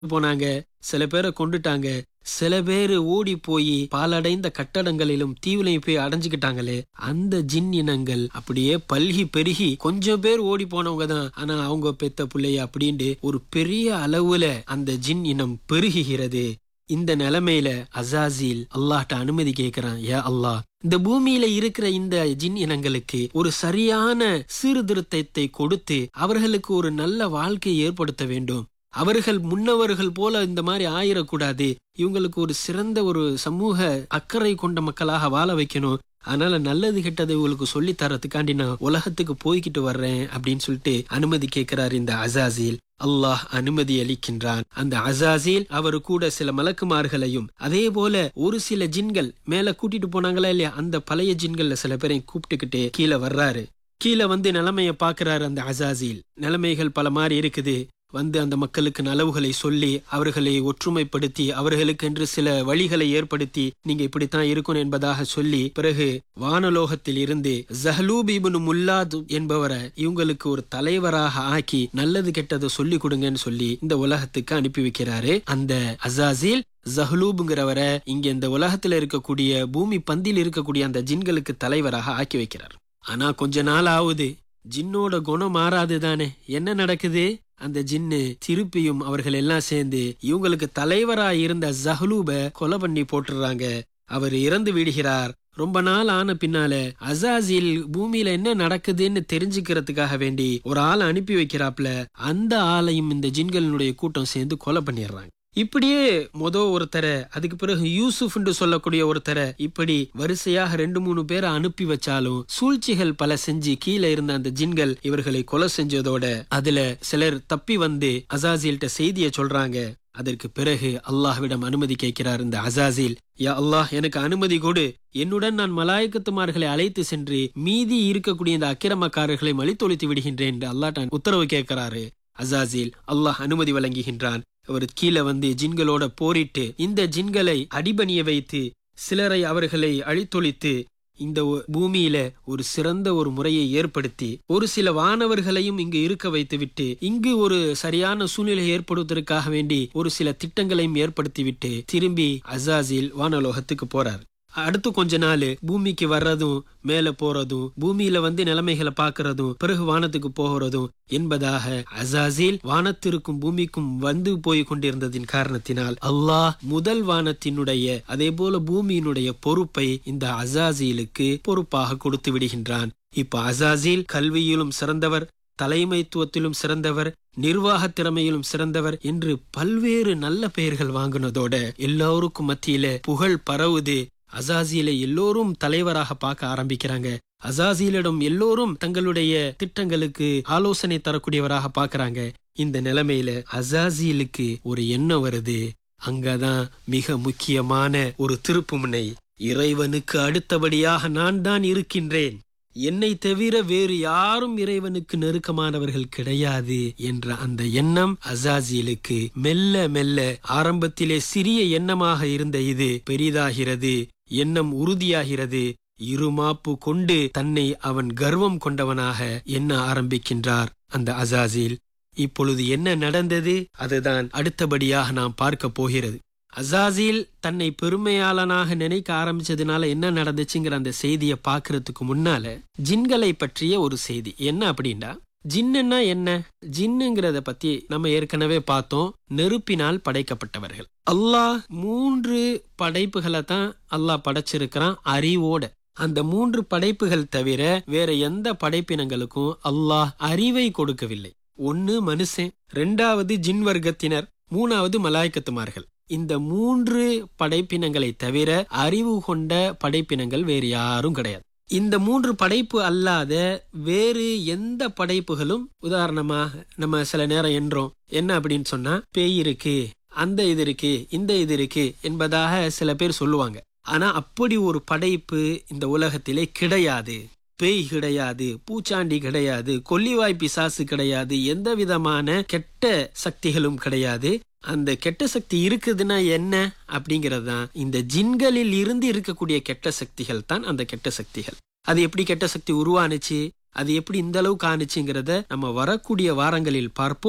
போனாங்க சில பேரை கொண்டுட்டாங்க சில பேரு ஓடி போய் பாலடைந்த கட்டடங்களிலும் தீவிலையும் போய் அடைஞ்சுக்கிட்டாங்களே அந்த ஜின் இனங்கள் அப்படியே பல்கி பெருகி கொஞ்சம் பேர் ஓடி போனவங்க தான் ஆனா அவங்க பெத்த பிள்ளைய அப்படின்ட்டு ஒரு பெரிய அளவுல அந்த ஜின் இனம் பெருகுகிறது இந்த நிலைமையில அசாசில் அல்லாஹ்ட்ட அனுமதி கேட்கிறான் ஏ அல்லாஹ் இந்த பூமியில இருக்கிற இந்த ஜின் இனங்களுக்கு ஒரு சரியான சீர்திருத்தத்தை கொடுத்து அவர்களுக்கு ஒரு நல்ல வாழ்க்கையை ஏற்படுத்த வேண்டும் அவர்கள் முன்னவர்கள் போல இந்த மாதிரி ஆயிடக்கூடாது இவங்களுக்கு ஒரு சிறந்த ஒரு சமூக அக்கறை கொண்ட மக்களாக வாழ வைக்கணும் அதனால நல்லது கெட்டது இவங்களுக்கு சொல்லி தரத்துக்காண்டி நான் உலகத்துக்கு போய்கிட்டு வர்றேன் அப்படின்னு சொல்லிட்டு அனுமதி கேட்கிறார் இந்த அசாசில் அல்லாஹ் அனுமதி அளிக்கின்றான் அந்த அசாசில் அவர் கூட சில மலக்குமார்களையும் அதே போல ஒரு சில ஜின்கள் மேல கூட்டிட்டு போனாங்களா இல்லையா அந்த பழைய ஜின்கள்ல சில பேரையும் கூப்பிட்டுக்கிட்டு கீழே வர்றாரு கீழே வந்து நிலைமைய பாக்குறாரு அந்த அசாசில் நிலைமைகள் பல மாதிரி இருக்குது வந்து அந்த மக்களுக்கு நலவுகளை சொல்லி அவர்களை ஒற்றுமைப்படுத்தி அவர்களுக்கென்று சில வழிகளை ஏற்படுத்தி நீங்க இப்படித்தான் இருக்கணும் என்பதாக சொல்லி பிறகு வானலோகத்தில் இருந்து ஜஹலூப் இப்னு முல்லாது என்பவரை இவங்களுக்கு ஒரு தலைவராக ஆக்கி நல்லது கெட்டதை சொல்லி கொடுங்கன்னு சொல்லி இந்த உலகத்துக்கு அனுப்பி வைக்கிறாரு அந்த அசாசில் ஜஹலூப்ங்கிறவரை இங்க இந்த உலகத்துல இருக்கக்கூடிய பூமி பந்தில் இருக்கக்கூடிய அந்த ஜின்களுக்கு தலைவராக ஆக்கி வைக்கிறார் ஆனா கொஞ்ச நாள் ஆகுது ஜின்னோட குணம் மாறாது தானே என்ன நடக்குது அந்த ஜின்னு திருப்பியும் அவர்கள் எல்லாம் சேர்ந்து இவங்களுக்கு தலைவரா இருந்த ஜஹலூப கொலை பண்ணி போட்டுறாங்க அவர் இறந்து விடுகிறார் ரொம்ப நாள் ஆன பின்னால அசாசில் பூமியில என்ன நடக்குதுன்னு தெரிஞ்சுக்கிறதுக்காக வேண்டி ஒரு ஆளை அனுப்பி வைக்கிறாப்ல அந்த ஆளையும் இந்த ஜின்களினுடைய கூட்டம் சேர்ந்து கொலை பண்ணிடுறாங்க இப்படியே மொத ஒருத்தரை அதுக்கு பிறகு யூசுப் சொல்லக்கூடிய ஒருத்தரை இப்படி வரிசையாக ரெண்டு மூணு பேரை அனுப்பி வச்சாலும் சூழ்ச்சிகள் பல செஞ்சு கீழே இருந்த அந்த ஜின்கள் இவர்களை கொலை செஞ்சதோட அதுல சிலர் தப்பி வந்து அசாசில்கிட்ட செய்திய சொல்றாங்க அதற்கு பிறகு அல்லாஹ்விடம் அனுமதி கேட்கிறார் இந்த அசாசில் யா அல்லாஹ் எனக்கு அனுமதி கொடு என்னுடன் நான் மலாயக்கத்துமார்களை அழைத்து சென்று மீதி இருக்கக்கூடிய இந்த அக்கிரமக்காரர்களை மலித்தொழித்து விடுகின்றேன் என்று அல்லாஹ் உத்தரவு கேட்கிறாரு அசாசில் அல்லாஹ் அனுமதி வழங்குகின்றான் அவர் கீழே வந்து ஜின்களோட போரிட்டு இந்த ஜின்களை அடிபணிய வைத்து சிலரை அவர்களை அழித்தொழித்து இந்த பூமியில ஒரு சிறந்த ஒரு முறையை ஏற்படுத்தி ஒரு சில வானவர்களையும் இங்கு இருக்க வைத்துவிட்டு இங்கு ஒரு சரியான சூழ்நிலை ஏற்படுவதற்காக வேண்டி ஒரு சில திட்டங்களையும் ஏற்படுத்திவிட்டு திரும்பி அசாசில் வானலோகத்துக்கு போறார் அடுத்து கொஞ்ச நாள் பூமிக்கு வர்றதும் மேல போறதும் பூமியில வந்து நிலைமைகளை பாக்குறதும் பிறகு வானத்துக்கு போகிறதும் என்பதாக அசாசில் வானத்திற்கும் பூமிக்கும் வந்து போய் கொண்டிருந்ததின் காரணத்தினால் அல்லாஹ் முதல் வானத்தினுடைய அதே போல பூமியினுடைய பொறுப்பை இந்த அசாசிலுக்கு பொறுப்பாக கொடுத்து விடுகின்றான் இப்ப அசாசில் கல்வியிலும் சிறந்தவர் தலைமைத்துவத்திலும் சிறந்தவர் நிர்வாக திறமையிலும் சிறந்தவர் என்று பல்வேறு நல்ல பெயர்கள் வாங்கினதோட எல்லோருக்கும் மத்தியில புகழ் பரவுது அசாசியில எல்லோரும் தலைவராக பார்க்க ஆரம்பிக்கிறாங்க அசாசியிலிடம் எல்லோரும் தங்களுடைய திட்டங்களுக்கு ஆலோசனை தரக்கூடியவராக பார்க்கறாங்க இந்த நிலைமையில அசாசிலுக்கு ஒரு எண்ணம் வருது அங்கதான் மிக முக்கியமான ஒரு திருப்புமுனை இறைவனுக்கு அடுத்தபடியாக நான் தான் இருக்கின்றேன் என்னை தவிர வேறு யாரும் இறைவனுக்கு நெருக்கமானவர்கள் கிடையாது என்ற அந்த எண்ணம் அசாசிலுக்கு மெல்ல மெல்ல ஆரம்பத்திலே சிறிய எண்ணமாக இருந்த இது பெரிதாகிறது எண்ணம் உறுதியாகிறது இருமாப்பு கொண்டு தன்னை அவன் கர்வம் கொண்டவனாக எண்ண ஆரம்பிக்கின்றார் அந்த அசாசில் இப்பொழுது என்ன நடந்தது அதுதான் அடுத்தபடியாக நாம் பார்க்க போகிறது அசாசில் தன்னை பெருமையாளனாக நினைக்க ஆரம்பிச்சதுனால என்ன நடந்துச்சுங்கிற அந்த செய்தியை பாக்குறதுக்கு முன்னால ஜின்களை பற்றிய ஒரு செய்தி என்ன அப்படின்னா ஜின்னுன்னா என்ன ஜின்னுங்கிறத பத்தி நம்ம ஏற்கனவே பார்த்தோம் நெருப்பினால் படைக்கப்பட்டவர்கள் அல்லாஹ் மூன்று படைப்புகளை தான் அல்லாஹ் படைச்சிருக்கிறான் அறிவோட அந்த மூன்று படைப்புகள் தவிர வேற எந்த படைப்பினங்களுக்கும் அல்லாஹ் அறிவை கொடுக்கவில்லை ஒன்னு மனுஷன் ரெண்டாவது ஜின் வர்க்கத்தினர் மூணாவது மலாய்க்கத்துமார்கள் இந்த மூன்று படைப்பினங்களை தவிர அறிவு கொண்ட படைப்பினங்கள் வேறு யாரும் கிடையாது இந்த மூன்று படைப்பு அல்லாத வேறு எந்த படைப்புகளும் உதாரணமாக நம்ம சில நேரம் என்றோம் என்ன அப்படின்னு சொன்னா பேய் இருக்கு அந்த இது இருக்கு இந்த இது இருக்கு என்பதாக சில பேர் சொல்லுவாங்க ஆனா அப்படி ஒரு படைப்பு இந்த உலகத்திலே கிடையாது பேய் கிடையாது பூச்சாண்டி கிடையாது கொல்லிவாய் பிசாசு கிடையாது எந்த விதமான கெட்ட சக்திகளும் கிடையாது அந்த கெட்ட சக்தி இருக்குதுன்னா என்ன அப்படிங்கிறது தான் இந்த ஜின்களில் இருந்து இருக்கக்கூடிய கெட்ட சக்திகள் தான் அந்த கெட்ட சக்திகள் அது எப்படி கெட்ட சக்தி உருவானுச்சு அது எப்படி இந்த அளவுக்கு ஆனுச்சுங்கிறத நம்ம வரக்கூடிய வாரங்களில் பார்ப்போம்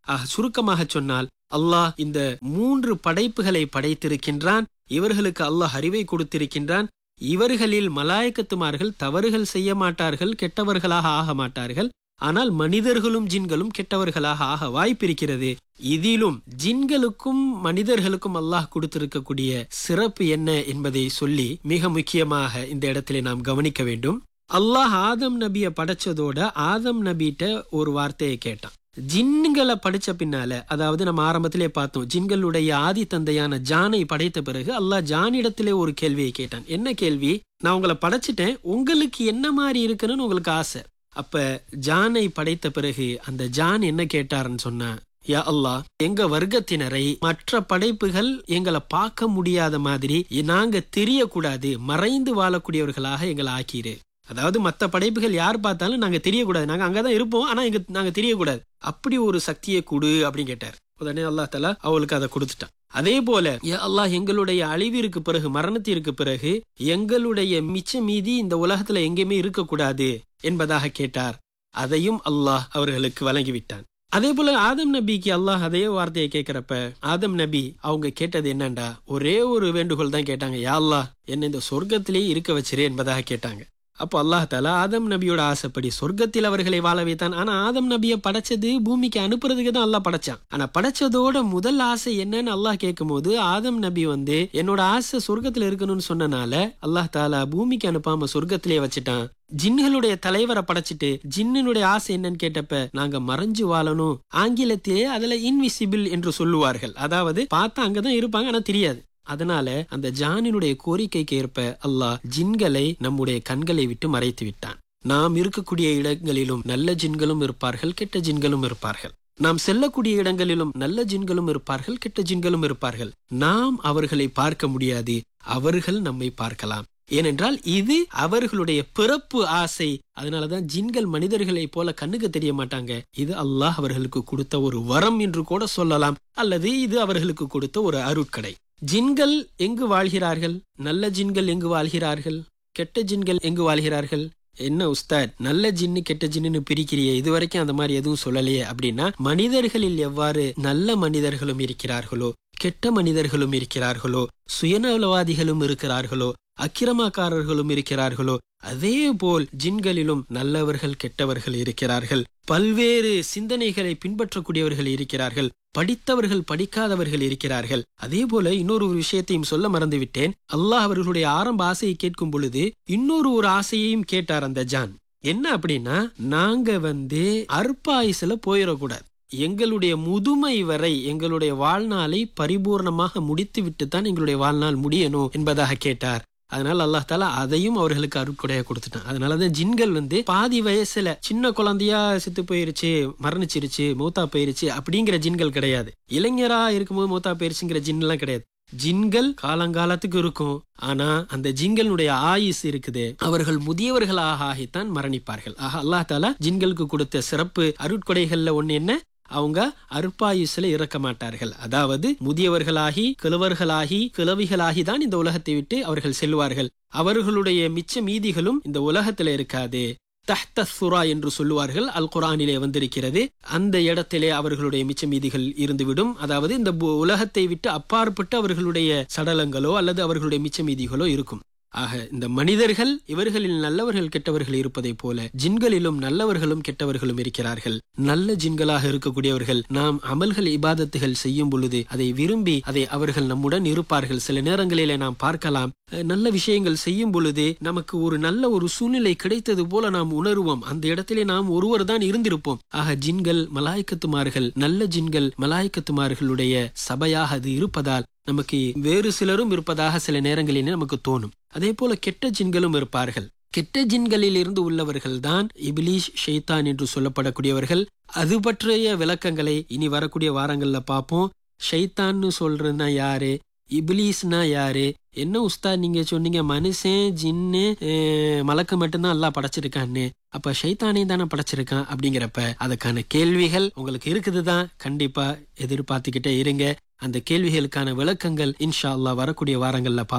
ஆக சுருக்கமாக சொன்னால் அல்லாஹ் இந்த மூன்று படைப்புகளை படைத்திருக்கின்றான் இவர்களுக்கு அல்லாஹ் அறிவை கொடுத்திருக்கின்றான் இவர்களில் மலாயக்கத்துமார்கள் தவறுகள் செய்ய மாட்டார்கள் கெட்டவர்களாக ஆக மாட்டார்கள் ஆனால் மனிதர்களும் ஜின்களும் கெட்டவர்களாக ஆக வாய்ப்பிருக்கிறது இதிலும் ஜின்களுக்கும் மனிதர்களுக்கும் அல்லாஹ் கொடுத்திருக்கக்கூடிய சிறப்பு என்ன என்பதை சொல்லி மிக முக்கியமாக இந்த இடத்திலே நாம் கவனிக்க வேண்டும் அல்லாஹ் ஆதம் நபிய படைச்சதோட ஆதம் நபிட்ட ஒரு வார்த்தையை கேட்டான் ஜின்களை படிச்ச பின்னால அதாவது நம்ம ஆரம்பத்திலே பார்த்தோம் ஜின்களுடைய ஆதி தந்தையான ஜானை படைத்த பிறகு அல்லாஹ் ஜானிடத்திலே ஒரு கேள்வியை கேட்டான் என்ன கேள்வி நான் உங்களை படைச்சிட்டேன் உங்களுக்கு என்ன மாதிரி இருக்குன்னு உங்களுக்கு ஆசை அப்ப ஜானை படைத்த பிறகு அந்த ஜான் என்ன கேட்டாருன்னு சொன்னா யா அல்லாஹ் எங்க வர்க்கத்தினரை மற்ற படைப்புகள் எங்களை பார்க்க முடியாத மாதிரி நாங்க தெரியக்கூடாது மறைந்து வாழக்கூடியவர்களாக எங்களை ஆக்கிரு அதாவது மத்த படைப்புகள் யார் பார்த்தாலும் நாங்க தெரியக்கூடாது நாங்க அங்கதான் இருப்போம் ஆனா எங்க நாங்க தெரியக்கூடாது அப்படி ஒரு சக்தியை கொடு அப்படின்னு கேட்டார் உடனே அல்லா தலா அவளுக்கு அதை கொடுத்துட்டான் அதே போல யா அல்லாஹ் எங்களுடைய அழிவிற்கு பிறகு மரணத்திற்கு பிறகு எங்களுடைய மிச்ச மீதி இந்த உலகத்துல எங்கேயுமே இருக்கக்கூடாது என்பதாக கேட்டார் அதையும் அல்லாஹ் அவர்களுக்கு வழங்கிவிட்டான் அதே போல ஆதம் நபிக்கு அல்லாஹ் அதே வார்த்தையை கேட்கிறப்ப ஆதம் நபி அவங்க கேட்டது என்னண்டா ஒரே ஒரு வேண்டுகோள் தான் கேட்டாங்க யா அல்லாஹ் என்ன இந்த சொர்க்கத்திலேயே இருக்க வச்சிரு என்பதாக கேட்டாங்க அப்போ அல்லாஹ் தாலா ஆதம் நபியோட ஆசைப்படி சொர்க்கத்தில் அவர்களை வாழ வைத்தான் ஆனா ஆதம் நபியை படைச்சது பூமிக்கு அனுப்புறதுக்கு தான் அல்லாஹ் படைச்சான் ஆனா படைச்சதோட முதல் ஆசை என்னன்னு அல்லாஹ் கேட்கும் போது ஆதம் நபி வந்து என்னோட ஆசை சொர்க்கத்துல இருக்கணும்னு சொன்னனால அல்லாஹ் தாலா பூமிக்கு அனுப்பாம சொர்க்கத்திலே வச்சுட்டான் ஜின்களுடைய தலைவரை படைச்சிட்டு ஜின்னுடைய ஆசை என்னன்னு கேட்டப்ப நாங்க மறைஞ்சு வாழணும் ஆங்கிலத்திலே அதுல இன்விசிபிள் என்று சொல்லுவார்கள் அதாவது பார்த்தா அங்கதான் இருப்பாங்க ஆனா தெரியாது அதனால அந்த ஜானினுடைய கோரிக்கைக்கு ஏற்ப அல்லாஹ் ஜின்களை நம்முடைய கண்களை விட்டு மறைத்து விட்டான் நாம் இருக்கக்கூடிய இடங்களிலும் நல்ல ஜின்களும் இருப்பார்கள் கெட்ட ஜின்களும் இருப்பார்கள் நாம் செல்லக்கூடிய இடங்களிலும் நல்ல ஜின்களும் இருப்பார்கள் கெட்ட ஜின்களும் இருப்பார்கள் நாம் அவர்களை பார்க்க முடியாது அவர்கள் நம்மை பார்க்கலாம் ஏனென்றால் இது அவர்களுடைய பிறப்பு ஆசை அதனாலதான் ஜின்கள் மனிதர்களை போல கண்ணுக்கு தெரிய மாட்டாங்க இது அல்லாஹ் அவர்களுக்கு கொடுத்த ஒரு வரம் என்று கூட சொல்லலாம் அல்லது இது அவர்களுக்கு கொடுத்த ஒரு அருட்கடை ஜின்கள் எங்கு வாழ்கிறார்கள் நல்ல ஜின்கள் எங்கு வாழ்கிறார்கள் கெட்ட ஜின்கள் எங்கு வாழ்கிறார்கள் என்ன உஸ்தாத் நல்ல ஜின்னு கெட்ட ஜின்னு பிரிக்கிறியே இதுவரைக்கும் அந்த மாதிரி எதுவும் சொல்லலையே அப்படின்னா மனிதர்களில் எவ்வாறு நல்ல மனிதர்களும் இருக்கிறார்களோ கெட்ட மனிதர்களும் இருக்கிறார்களோ சுயநலவாதிகளும் இருக்கிறார்களோ அக்கிரமக்காரர்களும் இருக்கிறார்களோ அதே போல் ஜின்களிலும் நல்லவர்கள் கெட்டவர்கள் இருக்கிறார்கள் பல்வேறு சிந்தனைகளை பின்பற்றக்கூடியவர்கள் இருக்கிறார்கள் படித்தவர்கள் படிக்காதவர்கள் இருக்கிறார்கள் அதே போல இன்னொரு ஒரு விஷயத்தையும் சொல்ல மறந்துவிட்டேன் அல்லாஹ் அவர்களுடைய ஆரம்ப ஆசையை கேட்கும் பொழுது இன்னொரு ஒரு ஆசையையும் கேட்டார் அந்த ஜான் என்ன அப்படின்னா நாங்க வந்து அற்பாயுசுல போயிடக்கூடாது எங்களுடைய முதுமை வரை எங்களுடைய வாழ்நாளை பரிபூர்ணமாக முடித்து விட்டு தான் எங்களுடைய வாழ்நாள் முடியணும் என்பதாக கேட்டார் அதனால அல்லாஹ் தாலா அதையும் அவர்களுக்கு அருட்கொடையா கொடுத்துட்டான் அதனாலதான் ஜின்கள் வந்து பாதி வயசுல சின்ன குழந்தையா செத்து போயிருச்சு மரணிச்சிருச்சு மூத்தா போயிருச்சு அப்படிங்கிற ஜின்கள் கிடையாது இளைஞரா இருக்கும்போது மூத்தா போயிருச்சுங்கிற ஜின் எல்லாம் கிடையாது ஜின்கள் காலங்காலத்துக்கு இருக்கும் ஆனா அந்த ஜின்களுடைய ஆயுஸ் இருக்குது அவர்கள் முதியவர்களாக ஆகித்தான் மரணிப்பார்கள் ஆக அல்லாஹ் தாலா ஜின்களுக்கு கொடுத்த சிறப்பு அருட்கொடைகள்ல ஒண்ணு என்ன அவங்க அற்பாயுசுல இறக்க மாட்டார்கள் அதாவது முதியவர்களாகி கிழவர்களாகி கிழவிகளாகி தான் இந்த உலகத்தை விட்டு அவர்கள் செல்வார்கள் அவர்களுடைய மிச்ச மீதிகளும் இந்த உலகத்துல இருக்காது தஹ்த சுரா என்று சொல்லுவார்கள் அல் குரானிலே வந்திருக்கிறது அந்த இடத்திலே அவர்களுடைய மிச்ச மீதிகள் இருந்துவிடும் அதாவது இந்த உலகத்தை விட்டு அப்பாற்பட்டு அவர்களுடைய சடலங்களோ அல்லது அவர்களுடைய மிச்ச மீதிகளோ இருக்கும் ஆக இந்த மனிதர்கள் இவர்களில் நல்லவர்கள் கெட்டவர்கள் இருப்பதை போல ஜின்களிலும் நல்லவர்களும் கெட்டவர்களும் இருக்கிறார்கள் நல்ல ஜின்களாக இருக்கக்கூடியவர்கள் நாம் அமல்கள் இபாதத்துகள் செய்யும் பொழுது அதை விரும்பி அதை அவர்கள் நம்முடன் இருப்பார்கள் சில நேரங்களிலே நாம் பார்க்கலாம் நல்ல விஷயங்கள் செய்யும் பொழுது நமக்கு ஒரு நல்ல ஒரு சூழ்நிலை கிடைத்தது போல நாம் உணர்வோம் அந்த இடத்திலே நாம் ஒருவர் தான் இருந்திருப்போம் ஆக ஜின்கள் மலாய்க்கத்துமார்கள் நல்ல ஜின்கள் மலாய்க்கத்துமார்களுடைய சபையாக அது இருப்பதால் நமக்கு வேறு சிலரும் இருப்பதாக சில நேரங்களிலே நமக்கு தோணும் அதே போல கெட்ட ஜின்களும் இருப்பார்கள் கெட்ட ஜின்களில் இருந்து உள்ளவர்கள் தான் இபிலீஷ் ஷெய்தான் என்று சொல்லப்படக்கூடியவர்கள் அது பற்றிய விளக்கங்களை இனி வரக்கூடிய வாரங்கள்ல பார்ப்போம் ஷைத்தான்னு சொல்றதுனா யாரு இபிலீஸ்னா யாரு என்ன உஸ்தா நீங்க சொன்னீங்க மனுஷன் ஜின்னு மலக்கு மட்டும்தான் எல்லாம் படைச்சிருக்கான்னு அப்ப ஷைத்தானே தானே படைச்சிருக்கான் அப்படிங்கிறப்ப அதுக்கான கேள்விகள் உங்களுக்கு இருக்குதுதான் கண்டிப்பா எதிர்பார்த்துக்கிட்டே இருங்க அந்த கேள்விகளுக்கான விளக்கங்கள் இன்ஷா அல்லா வரக்கூடிய வாரங்கள்ல பார்ப்போம்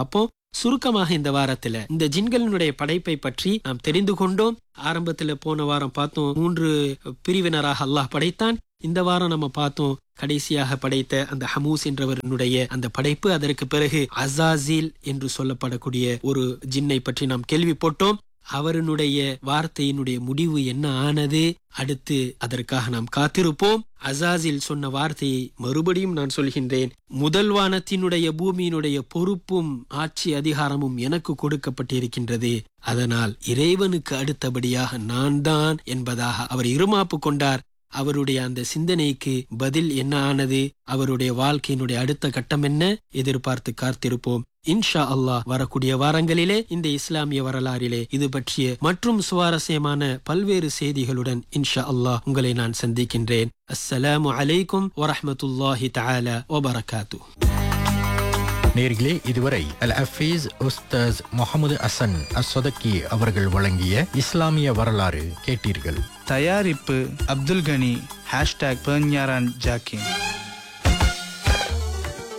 சுருக்கமாக இந்த வாரத்துல இந்த ஜின்களினுடைய படைப்பை பற்றி நாம் தெரிந்து கொண்டோம் ஆரம்பத்துல போன வாரம் பார்த்தோம் மூன்று பிரிவினராக அல்லாஹ் படைத்தான் இந்த வாரம் நம்ம பார்த்தோம் கடைசியாக படைத்த அந்த ஹமூஸ் என்றவருடைய அந்த படைப்பு அதற்கு பிறகு அசாசில் என்று சொல்லப்படக்கூடிய ஒரு ஜின்னை பற்றி நாம் கேள்விப்பட்டோம் அவருடைய வார்த்தையினுடைய முடிவு என்ன ஆனது அடுத்து அதற்காக நாம் காத்திருப்போம் அசாசில் சொன்ன வார்த்தையை மறுபடியும் நான் சொல்கின்றேன் முதல் வானத்தினுடைய பூமியினுடைய பொறுப்பும் ஆட்சி அதிகாரமும் எனக்கு கொடுக்கப்பட்டிருக்கின்றது அதனால் இறைவனுக்கு அடுத்தபடியாக நான் தான் என்பதாக அவர் இருமாப்பு கொண்டார் அவருடைய அந்த சிந்தனைக்கு பதில் என்ன ஆனது அவருடைய வாழ்க்கையினுடைய அடுத்த கட்டம் என்ன எதிர்பார்த்து காத்திருப்போம் இன்ஷா அல்லாஹ் வரக்கூடிய வாரங்களிலே இந்த இஸ்லாமிய வரலாறிலே இது பற்றிய மற்றும் சுவாரஸ்யமான பல்வேறு செய்திகளுடன் இன்ஷா அல்லாஹ் உங்களை நான் சந்திக்கின்றேன் அஸ்ஸலாமு அலைக்கும் வரஹ்மத்துல்லாஹி தஆலா வபரகாத்து நேர்களே இதுவரை அல் அஃபீஸ் உஸ்தாஸ் முகமது அசன் அஸ்வதக்கி அவர்கள் வழங்கிய இஸ்லாமிய வரலாறு கேட்டீர்கள் தயாரிப்பு அப்துல் கனி ஹேஷ்டாக் பெர்ஞாரான் ஜாக்கின்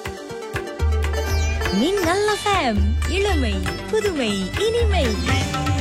மின்னல் எஃப்எம் இளமை புதுமை இனிமை